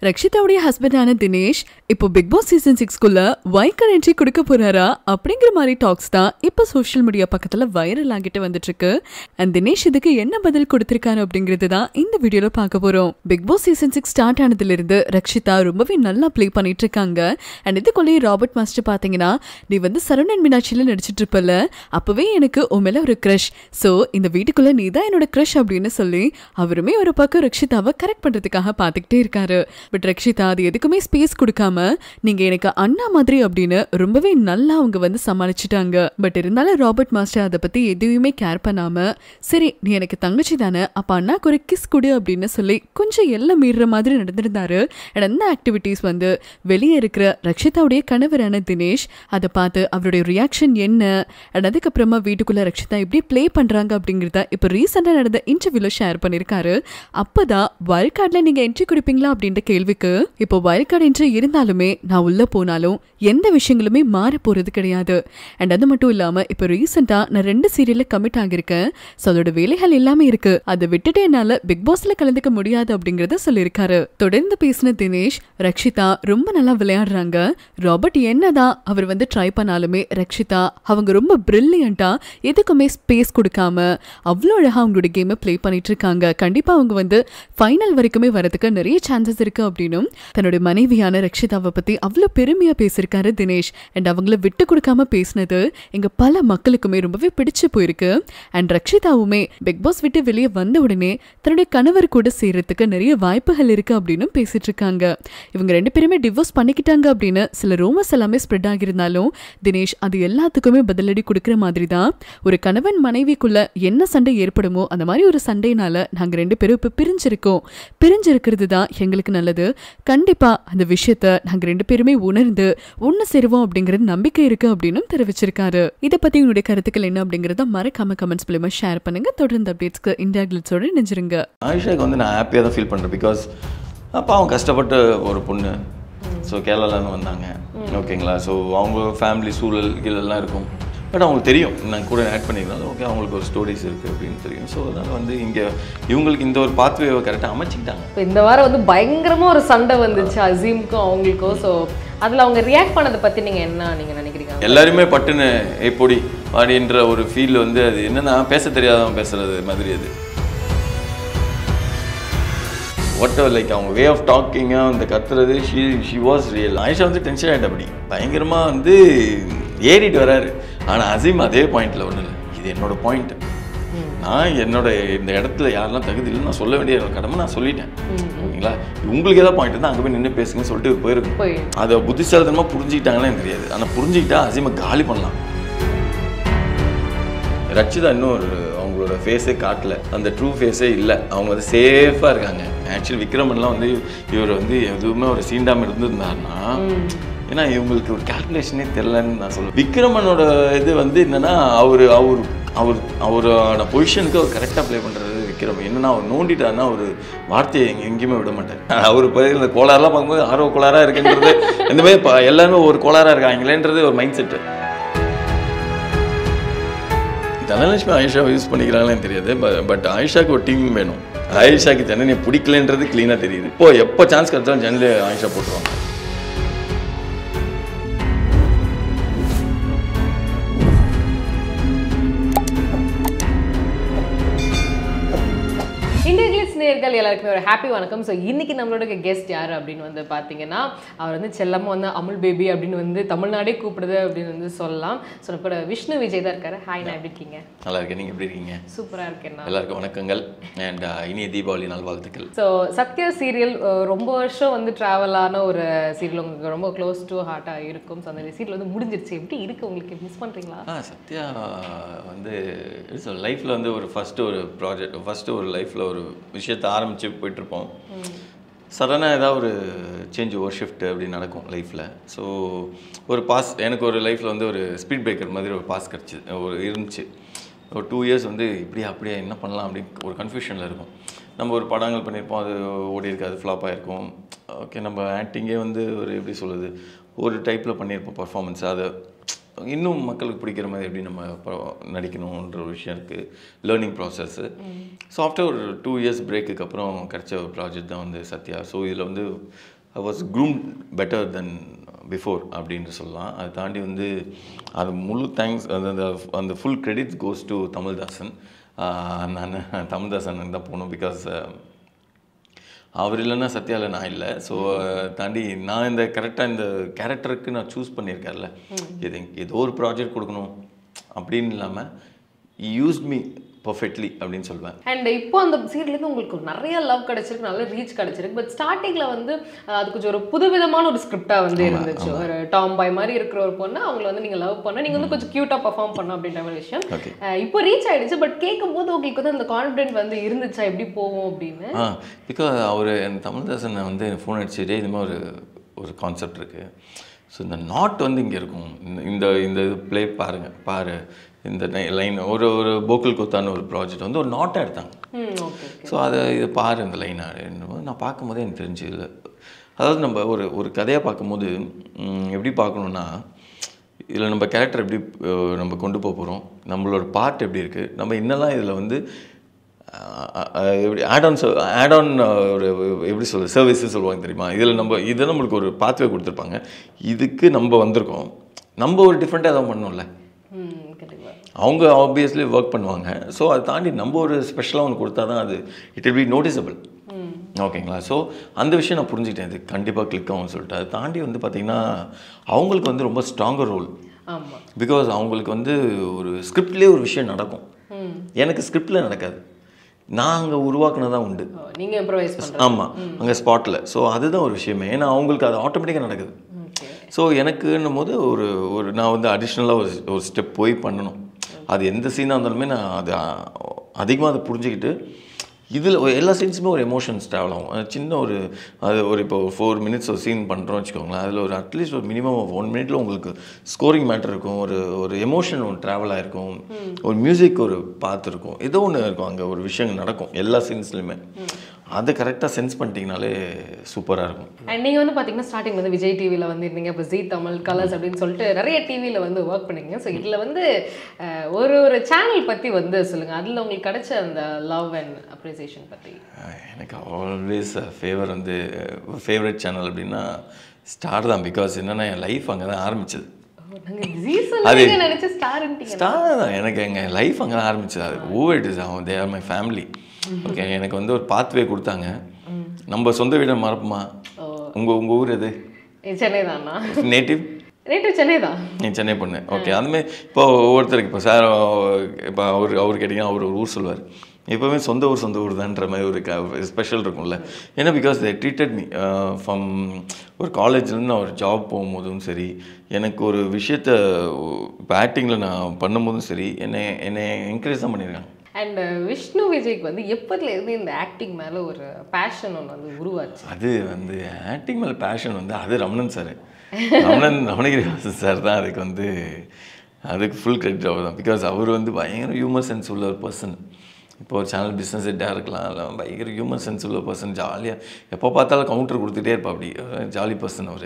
ரக்ஷிதாவுடைய ஹஸ்பண்டான தினேஷ் இப்போ Bigg Boss season சிக்ஸ்க்குள்ள வைக்கர் என்ட்ரி கொடுக்க போறாரா அப்படிங்கிற மாதிரி டாக்ஸ் தான் இப்போ சோஷியல் மீடியா பக்கத்துல வைரல் ஆகிட்டு வந்துட்டு இருக்கு அண்ட் தினேஷ் இதுக்கு என்ன பதில் கொடுத்திருக்காரு அப்படிங்கிறது தான் இந்த வீடியோல பார்க்க போறோம் Bigg Boss season six start ஆனதுல இருந்து ரக்ஷிதா ரொம்பவே நல்லா ப்ளே பண்ணிட்டு இருக்காங்க அண்ட் இதுக்குள்ளேயே ராபர்ட் மாஸ்டர் பாத்தீங்கன்னா நீ வந்து சரவணன் மீனாட்சியில நடிச்சிட்டு இருப்பல அப்பவே எனக்கு உன் மேல ஒரு க்ரஷ் சோ இந்த வீட்டுக்குள்ள நீ தான் என்னோட க்ரஷ் அப்படின்னு சொல்லி அவருமே ஒரு பக்கம் ரக்ஷிதாவை கரெக்ட் பண்றதுக்காக பாத்துக்கிட்டே இருக்காரு பட் ரக்ஷிதா அது எதுக்குமே ஸ்பேஸ் கொடுக்காம நீங்க எனக்கு அண்ணா மாதிரி அப்படின்னு ரொம்பவே நல்லா அவங்க வந்து சமாளிச்சிட்டாங்க பட் இருந்தாலும் ராபர்ட் மாஸ்டர் அதை பத்தி எதுவுமே கேர் பண்ணாம சரி நீ எனக்கு தங்கச்சி தானே அப்ப அண்ணாக்கு ஒரு கிஸ் கொடு அப்படின்னு சொல்லி கொஞ்சம் எல்லாம் மீறுற மாதிரி நடந்திருந்தாரு And அந்த ஆக்டிவிட்டீஸ் வந்து வெளியே இருக்கிற ரக்ஷிதாவுடைய கணவரான தினேஷ் அதை பார்த்து அவருடைய ரியாக்ஷன் என்ன அண்ட் அதுக்கப்புறமா வீட்டுக்குள்ள ரக்ஷிதா எப்படி ப்ளே பண்றாங்க அப்படிங்கிறத இப்போ ரீசெண்டாக நடந்த இன்டர்வியூல ஷேர் பண்ணியிருக்காரு அப்பதான் வைல்ட் கார்டில் நீங்க என்ட்ரி கொடுப்பீங்களா அப்படின்ற கேள்விக்கு இப்போ வைல்ட் கார்டு என்ட்ரி இருந்தாலுமே நான் உள்ள போனாலும் எந்த விஷயங்களுமே மாற போறது கிடையாது அண்ட் அது மட்டும் இல்லாம இப்போ ரீசெண்டா நான் ரெண்டு சீரியல்ல கமிட் ஆகியிருக்கேன் ஸோ அதோட வேலைகள் எல்லாமே இருக்கு அதை விட்டுட்டு என்னால பிக் பாஸ்ல கலந்துக்க முடியாது அப்படிங்கறத சொல்லியிருக்காரு தொடர்ந்து பேசின தினேஷ் ரக்ஷிதா ரொம்ப நல்லா விளையாடுறாங்க ராபர்ட் என்னதான் அவர் வந்து ட்ரை பண்ணாலுமே ரக்ஷிதா அவங்க ரொம்ப பிரில்லியண்டா எதுக்குமே ஸ்பேஸ் கொடுக்காம அவ்வளோ அழகா அவங்களோட கேமை ப்ளே பண்ணிட்டு இருக்காங்க கண்டிப்பா அவங்க வந்து ஃபைனல் வரைக்குமே வரதுக்கு நிறைய சான்சஸ் இருக்கு அப்படின்னும் தன்னோட மனைவியான ரக்ஷிதாவை பத்தி அவ்வளோ பெருமையா பேசியிருக்காரு தினேஷ் அண்ட் அவங்கள விட்டு கொடுக்காம பேசினது எங்க பல மக்களுக்குமே ரொம்பவே பிடிச்சு போயிருக்கு அண்ட் ரக்ஷிதாவுமே பிக் பாஸ் விட்டு வெளியே வந்த உடனே தன்னுடைய கணவர் கூட சேர்றதுக்கு நிறைய வாய்ப்புகள் இருக்கு அப்படின்னு பேசிட்டு இருக்காங்க இவங்க ரெண்டு பேருமே டிவோர்ஸ் பண்ணிக்கிட்டாங்க அப்படின்னு சில ரூமர்ஸ் எல்லாமே ஸ்ப்ரெட் ஆகியிருந்தாலும் தினேஷ் அது எல்லாத்துக்குமே பதிலடி கொடுக்குற மாதிரி தான் ஒரு கணவன் மனைவிக்குள்ள என்ன சண்டை ஏற்படுமோ அந்த மாதிரி ஒரு சண்டைனால நாங்க ரெண்டு பேரும் இப்ப பிரிஞ்சிருக்கோம் பிரிஞ்சிருக்கிறது தான் எங்களுக்கு நல்லது கண்டிப்பா அந்த விஷயத்த நாங்க ரெண்டு பேருமே உணர்ந்து ஒண்ணு சேருவோம் அப்படிங்கிறது நம்பிக்கை இருக்கு அப்படின்னு தெரிவிச்சிருக்காரு இதை பத்தி உங்களுடைய கருத்துக்கள் என்ன அப்படிங்கறத மறக்காம கமெண்ட்ஸ் மூலமா ஷேர் பண்ணுங்க தொடர்ந்து அப்டேட்ஸ்க்கு இந்தியா கிளிட்ஸோட நினைச்சிருங்க ஆயிஷாக்கு வந்து நான் ஹாப்பியாக தான் ஃபீல் பண்ணுறேன் பிகாஸ் பாவம் கஷ்டப்பட்ட ஒரு பொண்ணு ஸோ கேரளாலேருந்து வந்தாங்க ஓகேங்களா ஸோ அவங்க ஃபேமிலி சூழல் எல்லாம் இருக்கும் பட் அவங்களுக்கு தெரியும் நான் கூட ஆட் பண்ணியிருந்தாலும் ஓகே அவங்களுக்கு ஒரு ஸ்டோரிஸ் இருக்குது அப்படின்னு தெரியும் ஸோ அதனால் வந்து இங்கே இவங்களுக்கு இந்த ஒரு பாத்வேவை கரெக்டாக அமைச்சிக்கிட்டாங்க இப்போ இந்த வாரம் வந்து பயங்கரமா ஒரு சண்டை வந்துச்சு அசீம்க்கும் அவங்களுக்கும் ஸோ அதுல அவங்க ரியாக்ட் பண்ணதை பத்தி நீங்க என்ன நீங்க நினைக்கிறீங்க எல்லாருமே பட்டுன்னு ஏ பொடி அப்படின்ற ஒரு ஃபீல் வந்து அது என்னன்னா பேச தெரியாதவன் பேசுறது மாதிரி அது வாட் லைக் அவங்க வே ஆஃப் டாக்கிங்காக அந்த கத்துறது she she was real Ayesha வந்து டென்ஷன் ஆகிட்ட அப்படி பயங்கரமாக வந்து ஏறிட்டு வராரு ஆனால் அசீம் அதே பாயிண்ட்டில் ஒன்றும் இல்லை இது என்னோட பாயிண்ட் நான் என்னோட இந்த இடத்துல யாரெல்லாம் தகுதி இல்லைன்னு நான் சொல்ல வேண்டிய கடமை நான் சொல்லிட்டேன் ஓகேங்களா உங்களுக்கு ஏதாவது பாயிண்ட் இருந்தால் அங்கே போய் நின்று பேசுங்கன்னு சொல்லிட்டு போயிருக்கும் போய் அதை புத்திசாலித்தனமாக புரிஞ்சுக்கிட்டாங்களே எனக்கு தெரியாது ஆனால் புரிஞ்சுக்கிட்டா அசீமை காலி பண்ணலாம் ரட்சிதா இன்னும் ஒரு அவங்களோட ஃபேஸே காட்டல அந்த ட்ரூ ஃபேஸே இல்லை அவங்க வந்து சேஃபாக இருக்காங்க ஆக்சுவலி விக்ரமன்லாம் வந்து இவர் வந்து எதுவுமே ஒரு சீண்டாமல் இருந்திருந்தாருன்னா ஏன்னா இவங்களுக்கு ஒரு கால்குலேஷனே தெரிலன்னு நான் சொல்லுவேன் விக்ரமனோட இது வந்து என்னன்னா அவர் அவர் அவர் அவரோட பொசிஷனுக்கு அவர் கரெக்டாக ப்ளே பண்ணுறது விக்ரம் என்னன்னா அவர் நோண்டிட்டாருன்னா ஒரு வார்த்தையை எங்க எங்கேயுமே விட மாட்டார் அவர் இப்போ இந்த கோளாறுலாம் பார்க்கும்போது ஆர்வ கோளாறாக இருக்குன்றது இந்த மாதிரி இப்போ எல்லாருமே ஒரு கோளாறாக இருக்காங்களேன்றது ஒரு mindset Dhanalakshmi Ayesha use பண்ணிக்கிறாங்களேன்னு தெரியாது பட் ஆயிஷாக்கு ஒரு டீம் வேணும் ஆயிஷாக்கு ஜனனியை பிடிக்கலன்றது க்ளீனாக தெரியுது இப்போ எப்போ சான்ஸ் கிடைச்சாலும் ஜனலி ஆயிஷா போட்டுருவாங்க இந்திய கிளிட்ஸ் நேர்கள் எல்லாருக்குமே ஒரு ஹாப்பி வணக்கம் ஸோ இன்னைக்கு நம்மளோட கெஸ்ட் யார் அப்படின்னு வந்து பார்த்தீங்கன்னா அவர் வந்து செல்லம்மா வந்து அமுல் பேபி அப்படின்னு வந்து தமிழ்நாடே கூப்பிடுது அப்படின்னு வந்து சொல்லலாம் ஸோ இப்போ விஷ்ணு விஜய் தான் இருக்காரு ஹாய் நான் எப்படி இருக்கீங்க நல்லா இருக்கேன் நீங்கள் எப்படி இருக்கீங்க சூப்பராக இருக்கேன் நான் எல்லாருக்கும் வணக்கங்கள் அண்ட் இனிய தீபாவளி நல்வாழ்த்துக்கள் ஸோ சத்யா சீரியல் ரொம்ப வருஷம் வந்து ட்ராவல் ஆன ஒரு சீரியல் உங்களுக்கு ரொம்ப க்ளோஸ் டு ஹார்ட்டாக இருக்கும் ஸோ அந்த சீரியல் வந்து முடிஞ்சிருச்சு எப்படி இருக்கு உங்களுக்கு மிஸ் பண்ணுறீங்களா ஆ சத்யா வந்து லைஃப்பில் வந்து ஒரு ஃபஸ்ட்டு ஒரு ப்ராஜெக்ட் ஃபஸ்ட்டு ஒரு லைஃப்பில் ஒரு விஷயத்தை ஆரம்பித்து போயிட்டுருப்போம் சடனாக ஏதாவது ஒரு சேஞ்ச் ஒரு ஷிஃப்ட் அப்படி நடக்கும் லைஃப்பில் ஸோ ஒரு பாஸ் எனக்கு ஒரு லைஃப்பில் வந்து ஒரு ஸ்பீட் பிரேக்கர் மாதிரி ஒரு பாஸ் கிடச்சி ஒரு இருந்துச்சு ஒரு டூ இயர்ஸ் வந்து இப்படியா அப்படியே என்ன பண்ணலாம் அப்படின்னு ஒரு கன்ஃபியூஷனில் இருக்கும் நம்ம ஒரு படங்கள் பண்ணியிருப்போம் அது ஓடி இருக்காது ஃப்ளாப் ஆகிருக்கும் ஓகே நம்ம ஆக்டிங்கே வந்து ஒரு எப்படி சொல்லுது ஒரு டைப்பில் பண்ணியிருப்போம் பர்ஃபார்மன்ஸ் அதை இன்னும் மக்களுக்கு பிடிக்கிற மாதிரி எப்படி நம்ம இப்போ நடிக்கணுன்ற ஒரு விஷயம் இருக்குது லேர்னிங் ப்ராசஸ்ஸு ஸோ ஆஃப்டர் ஒரு டூ இயர்ஸ் பிரேக்குக்கு அப்புறம் கிடைச்ச ஒரு ப்ராஜெக்ட் தான் வந்து சத்யா ஸோ இதில் வந்து I was groom better then before அப்படின்னு சொல்லலாம் அதை தாண்டி வந்து அது முழு தேங்க்ஸ் அந்த அந்த அந்த full credits goes to Tamildasan ஆஹ் நான் தமிழ்தாசன் தான் போகணும் பிகாஸ் அவர் இல்லைன்னா சத்யாவில் நான் இல்லை ஸோ தாண்டி நான் இந்த கரெக்டாக இந்த கேரக்டருக்கு நான் சூஸ் பண்ணியிருக்கேன்ல இது ஏதோ ஒரு ப்ராஜெக்ட் கொடுக்கணும் அப்படின்னு இல்லாமல் யூஸ் மீ பர்ஃபெக்ட்லி அப்படின்னு சொல்லுவேன் அண்ட் இப்போ அந்த சீரியல்லேருந்து உங்களுக்கு நிறைய லவ் கிடைச்சிருக்கு நல்ல ரீச் கிடைச்சிருக்கு பட் ஸ்டார்டிங்கில் வந்து அஹ், அது கொஞ்சம் ஒரு புதுவிதமான ஒரு ஸ்கிரிப்டாக வந்து இருந்துச்சு ஒரு டாம் பாய் மாதிரி இருக்கிற ஒரு பொண்ணு அவங்கள வந்து நீங்கள் லவ் பண்ண நீங்கள் வந்து கொஞ்சம் க்யூட்டாக பர்ஃபார்ம் பண்ண அப்படின்ற ஒரு விஷயம் Okay. அஹ், இப்போ ரீச் ஆயிடுச்சு பட் கேட்கும்போது உங்களுக்கு வந்து அந்த கான்ஃபிடென்ட் வந்து இருந்துச்சா எப்படி போகும் அப்படின்னு ஆ பிகாஸ் அவர் என் தமிழ்தாசன் வந்து ஃபோன் அடிச்சுட்டே இந்த மாதிரி ஒரு ஒரு கான்செப்ட் இருக்குது ஸோ இந்த நாட் வந்து இங்கே இருக்கும் இந்த- இந்த இந்த ப்ளே பாருங்க பாரு இந்த லைன் ஒரு ஒரு போக்கல் கொத்தான ஒரு ப்ராஜெக்ட் வந்து ஒரு நாட்டாக எடுத்தாங்க ம் ஓகே ஸோ அதை இதை பாரு இந்த லைன் ஆடுன்னும் நான் பார்க்கும்போதே எனக்கு தெரிஞ்சு இல்லை அதாவது நம்ம ஒரு ஒரு கதையாக பார்க்கும்போது ம், எப்படி பார்க்கணுன்னா இதில் நம்ம கேரக்டர் எப்படி அஹ், நம்ம கொண்டு போக போகிறோம் நம்மளோட பார்ட் எப்படி இருக்குது நம்ம என்னெல்லாம் இதில் வந்து அஹ், அஹ், எப்படி ஆட் ஆன் ஆட் ஆன் ஒரு எப்படி சொல்ல சர்வீஸ் சொல்லுவாங்க தெரியுமா இதில் நம்ம இதை நம்மளுக்கு ஒரு பாத்வே கொடுத்துருப்பாங்க இதுக்கு நம்ம வந்திருக்கோம் நம்ம ஒரு டிஃப்ரெண்ட்டாக எதாவது பண்ணணும்ல ம் கண்டிப்பாக அவங்க ஆப்வியஸ்லி ஒர்க் பண்ணுவாங்க ஸோ அதை தாண்டி நம்ம ஒரு ஸ்பெஷலாக ஒன்று கொடுத்தா தான் அது இட் will be நோட்டிசபிள் ஓகேங்களா ஸோ அந்த விஷயம் நான் புரிஞ்சுக்கிட்டேன் இது கண்டிப்பாக கிளிக் ஆகும்னு சொல்லிட்டு அதை தாண்டி வந்து பார்த்திங்கன்னா அவங்களுக்கு வந்து ரொம்ப ஸ்ட்ராங்கர் ரோல் ஆமாம் பிகாஸ் அவங்களுக்கு வந்து ஒரு ஸ்கிரிப்ட்லேயே ஒரு விஷயம் நடக்கும் ம் எனக்கு ஸ்கிரிப்டில் நடக்காது நான் அங்கே உருவாக்குனதான் உண்டு நீங்கள் இம்ப்ரவைஸ் பண்ணுறது ஆமாம் அங்கே ஸ்பாட்டில் ஸோ அதுதான் ஒரு விஷயமே ஏன்னா அவங்களுக்கு அது ஆட்டோமேட்டிக்காக நடக்குது ஓகே ஸோ எனக்குன்னும் போது ஒரு ஒரு நான் வந்து அடிஷ்னலாக ஒரு ஒரு ஸ்டெப் போய் பண்ணணும் அது எந்த சீனாக இருந்தாலுமே நான் அது அதிகமாக அதை புரிஞ்சுக்கிட்டு இதில் எல்லா சீன்ஸுமே ஒரு எமோஷன்ஸ் ட்ராவல் ஆகும் அது சின்ன ஒரு அது ஒரு இப்போ ஃபோர் மினிட்ஸ் ஒரு சீன் பண்ணுறோம் வச்சுக்கோங்களேன் அதில் ஒரு அட்லீஸ்ட் ஒரு மினிமம் ஒன் மினிட்ல உங்களுக்கு ஸ்கோரிங் மேட்டர் இருக்கும் ஒரு ஒரு எமோஷன் ஒன்று ட்ராவல் ஆகிருக்கும் ஒரு மியூசிக் ஒரு பார்த்து இருக்கும் ஏதோ ஒன்று இருக்கும் அங்கே ஒரு விஷயம் நடக்கும் எல்லா சீன்ஸ்லையுமே அதை கரெக்டாக சென்ஸ் பண்ணிட்டீங்கனாலே சூப்பராக இருக்கும் அண்ட் நீங்கள் வந்து பார்த்தீங்கன்னா ஸ்டார்டிங் வந்து விஜய் டிவியில் வந்து இருந்தீங்க இப்போ ஜீ தமிழ் கலர்ஸ் அப்படின்னு சொல்லிட்டு நிறைய டிவியில் வந்து ஒர்க் பண்ணீங்க ஸோ இதில் வந்து அஹ், ஒரு ஒரு சேனல் பற்றி வந்து சொல்லுங்கள் அதில் உங்களுக்கு கிடைச்ச அந்த லவ் அண்ட் அப்ரிசியேஷன் பற்றி அஹ் எனக்கு ஆல்வேஸ் ஃபேவர் வந்து ஃபேவரட் சேனல் அப்படின்னா ஸ்டார் தான் பிகாஸ் என்னென்னா என் லைஃப் அங்கே தான் ஆரம்பிச்சது நாங்கள் ஜீ சொல்லுங்க நினச்சி ஸ்டார்ன்ட்டீங்க ஸ்டார் தான் எனக்கு எங்கள் லைஃப் அங்கே தான் ஆரம்பிச்சது அது ஓ இட் இஸ் அவன் they are my family okay எனக்கு வந்து ஒரு பாத்வே கொடுத்தாங்க நம்ம சொந்த வீடை மறப்போமா உங்கள் உங்கள் ஊர் எது சென்னை தானா நேட்டிவ் நேற்று சென்னை தான் நீ சென்னை பொண்ணு ஓகே அதுமாதிரி இப்போ ஒவ்வொருத்தருக்கு இப்போ சார் இப்போ அவர் அவர் கேட்டிங்கன்னா அவர் ஒரு ஊர் சொல்லுவார் எப்போவுமே சொந்த ஊர் சொந்த ஊர் தான்ற மாதிரி ஒரு ஸ்பெஷல் இருக்கும்ல ஏன்னா because they treated me from ஒரு காலேஜ்லேருந்து நான் ஒரு ஜாப் போகும்போதும் சரி எனக்கு ஒரு விஷயத்த இப்போ ஆக்டிங்கில் நான் பண்ணும்போதும் சரி என்னை என்னை என்கரேஜ் தான் பண்ணியிருக்காங்க அண்ட் விஷ்ணு விஜய்க்கு வந்து எப்போதுலேருந்து இந்த ஆக்டிங் மேலே ஒரு பேஷன் ஒன்று வந்து உருவாச்சு அது வந்து ஆக்டிங் மேலே பேஷன் வந்து அது ரமணன் சார் ரமணன் ரமணகிரி சார் தான் அதுக்கு வந்து அதுக்கு ஃபுல் கிரெடிட் அவர் தான் பிகாஸ் அவர் வந்து பயங்கர ஹியூமர் சென்ஸ் உள்ள ஒரு பர்சன் இப்போ ஒரு சேனல் பிஸ்னஸ் ஹெட்டாக இருக்கலாம் இல்லை பயங்கர ஹியூமர் சென்ஸ் உள்ள பர்சன் ஜாலியாக எப்போ பார்த்தாலும் கவுண்டர் கொடுத்துட்டே இருப்பா அப்படி ஜாலி பர்சன் அவர்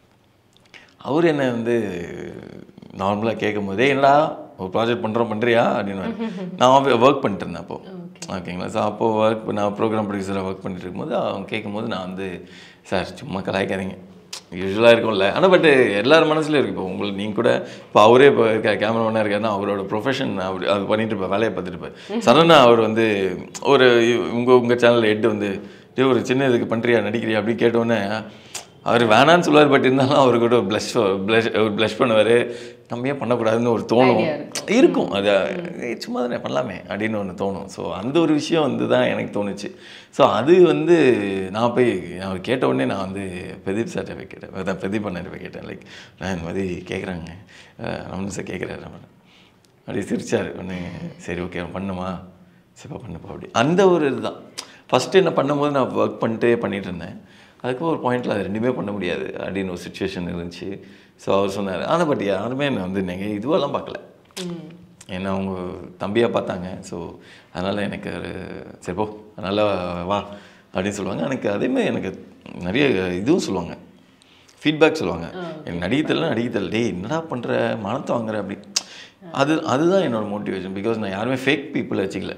அவர் என்ன வந்து நார்மலாக கேட்கும் போதே என்னடா ஒரு ப்ராஜெக்ட் பண்ணுறோம் பண்ணுறியா அப்படின்னு நான் ஒர்க் பண்ணிட்டு இருந்தேன் அப்போது ஓகேங்களா ஸோ அப்போது ஒர்க் நான் ப்ரோக்ராம் ப்ரொடியூசராக ஒர்க் பண்ணிட்டு இருக்கும்போது அவங்க கேட்கும்போது நான் வந்து சார் சும்மா கலாய்க்காதீங்க யூஸ்வலாக இருக்கும்ல ஆனால் பட் எல்லார் மனசுலையும் இருக்குது இப்போ உங்களுக்கு நீங்கள் கூட இப்போ அவரே இப்போ கேமராமேனாக இருக்காருன்னா அவரோட ப்ரொஃபஷன் அப்படி அது பண்ணிட்டு இருப்பார் வேலையை பார்த்துட்டு இருப்பார் சடனாக அவர் வந்து ஒரு உங்கள் உங்கள் சேனல் ஹெட் வந்து டேய் ஒரு சின்ன இதுக்கு பண்ணுறியா நடிக்கிறியா அப்படி கேட்டோன்னே அவர் வேணான்னு சொல்லுவார் பட் இருந்தாலும் அவருக்கு கூட ஒரு ப்ளஷ் ப்ளஷ் ஒரு ப்ளஷ் பண்ணுவார் நம்ம ஏன் பண்ணக்கூடாதுன்னு ஒரு தோணும் Idea இருக்கும் அது ஏய், சும்மா தானே பண்ணலாமே அப்படின்னு ஒன்று தோணும் ஸோ அந்த ஒரு விஷயம் வந்து தான் எனக்கு தோணுச்சு ஸோ அது வந்து நான் போய் அவர் கேட்ட உடனே நான் வந்து பிரதீப் சார்ட்ட போய் கேட்டேன் அதான் பிரதீப் அண்ணன் போய் கேட்டேன் லைக் நான் இந்த மாதிரி கேட்குறாங்க ரமணன் சார் கேட்குறாரு ரமணன் அப்படி சிரிச்சார் உடனே சரி ஓகே பண்ணுமா சரிப்பா பண்ணுப்பா அப்படி அந்த ஒரு இதுதான் ஃபஸ்ட்டு என்ன பண்ணும்போது நான் ஒர்க் பண்ணிட்டே பண்ணிட்டு இருந்தேன் அதுக்கப்புறம் ஒரு பாயிண்டில் அது ரெண்டுமே பண்ண முடியாது அப்படின்னு ஒரு சுச்சுவேஷன் இருந்துச்சு ஸோ அவர் சொன்னார் ஆனால் பட் யாருமே என்னை வந்து நீங்கள் இதுவெல்லாம் பார்க்கல ஏன்னா அவங்க தம்பியாக பார்த்தாங்க ஸோ அதனால் எனக்கு ஒரு சரி போ அதனால் வா அப்படின்னு சொல்லுவாங்க எனக்கு அதேமாதிரி எனக்கு நிறைய இதுவும் சொல்லுவாங்க ஃபீட்பேக் சொல்லுவாங்க எனக்கு நடிக்க தெரியல நடிக்க தெரியல டேய் என்னடா பண்ணுற மனத்தை வாங்குற அப்படி அது அதுதான் என்னோட மோட்டிவேஷன் பிகாஸ் நான் யாருமே ஃபேக் பீப்புளை வச்சுக்கல